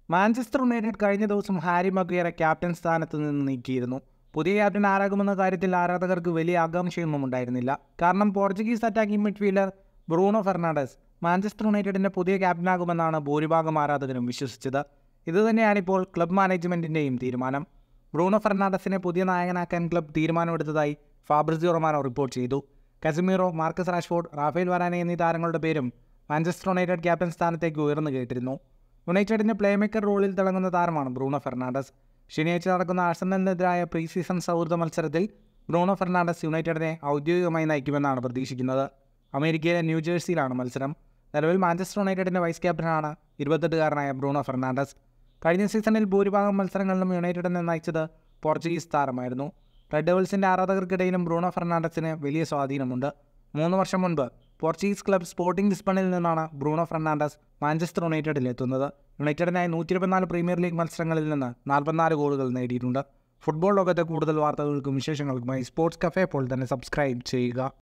Manchester United കഴിഞ്ഞ ദിവസം Harry മഗ്വയറെ captain സ്ഥാനത്ത് നിന്ന് നീക്കിയിരുന്നു പുതിയ ക്യാപ്റ്റൻ ആരാകുമെന്ന കാര്യത്തിൽ ആരാധകർക്ക് വലിയ ആകാംക്ഷയൊന്നും ഉണ്ടായിരുന്നില്ല കാരണം Portuguese attacking midfielder Bruno Fernandes Manchester യുണൈറ്റഡിൻ്റെ പുതിയ ക്യാപ്റ്റനാകുമെന്നാണ് ഭൂരിഭാഗം ആരാധകരും വിശ്വസിച്ചത് ഇതുതന്നെയാണിപ്പോൾ ക്ലബ് മാനേജ്മെൻറ്റിൻ്റെയും തീരുമാനം ബ്രൂണോ ഫെർണാണ്ടസിനെ പുതിയ നായകനാക്കാൻ ക്ലബ് തീരുമാനമെടുത്തതായി ഫാബ്രിസിയോ റൊമാനോ റിപ്പോർട്ട് ചെയ്തു Casemiro Marcus Rashford Raphael Varane എന്നീ താരങ്ങളുടെ പേരും മാഞ്ചസ്റ്റർ യുണൈറ്റഡ് ക്യാപ്റ്റൻ സ്ഥാനത്തേക്ക് ഉയർന്നു കേട്ടിരുന്നു യുണൈറ്റഡിൻ്റെ പ്ലേമേക്കർ റോളിൽ തിളങ്ങുന്ന താരമാണ് ബ്രൂണോ ഫെർണാണ്ടസ് ശനിയാഴ്ച നടക്കുന്ന ആഴ്സണലിനെതിരായ പ്രീ സീസൺ സൗഹൃദ മത്സരത്തിൽ ബ്രൂണോ ഫെർണാണ്ടസ് യുണൈറ്റഡിനെ ഔദ്യോഗികമായി നയിക്കുമെന്നാണ് പ്രതീക്ഷിക്കുന്നത് അമേരിക്കയിലെ ന്യൂജേഴ്സിയിലാണ് മത്സരം നിലവിൽ മാഞ്ചസ്റ്റർ യുണൈറ്റഡിൻ്റെ വൈസ് ക്യാപ്റ്റനാണ് ഇരുപത്തെട്ടുകാരനായ ബ്രൂണോ ഫെർണാണ്ടസ് കഴിഞ്ഞ സീസണിൽ ഭൂരിഭാഗം മത്സരങ്ങളിലും യുണൈറ്റഡിനെ നയിച്ചത് പോർച്ചുഗീസ് താരമായിരുന്നു റെഡ് ഡെവിൾസിൻ്റെ ആരാധകർക്കിടയിലും ബ്രൂണോ ഫെർണാണ്ടസിന് വലിയ സ്വാധീനമുണ്ട് മൂന്ന് വർഷം മുൻപ് പോർച്ചുഗീസ് ക്ലബ് സ്പോർട്ടിംഗ് ലിസ്ബണിൽ നിന്നാണ് ബ്രൂണോ ഫെർണാണ്ടസ് മാഞ്ചസ്റ്റർ യുണൈറ്റഡിൽ എത്തുന്നത് യുണൈറ്റഡിനായി നൂറ്റി ഇരുപത്തിനാല് പ്രീമിയർ ലീഗ് മത്സരങ്ങളിൽ നിന്ന് നാൽപ്പത്തിനാല് ഗോളുകൾ നേടിയിട്ടുണ്ട് ഫുട്ബോൾ ലോകത്തെ കൂടുതൽ വാർത്തകൾക്കും വിശേഷങ്ങൾക്കുമായി സ്പോർട്സ് കഫേ പോൾ തന്നെ സബ്സ്ക്രൈബ് ചെയ്യുക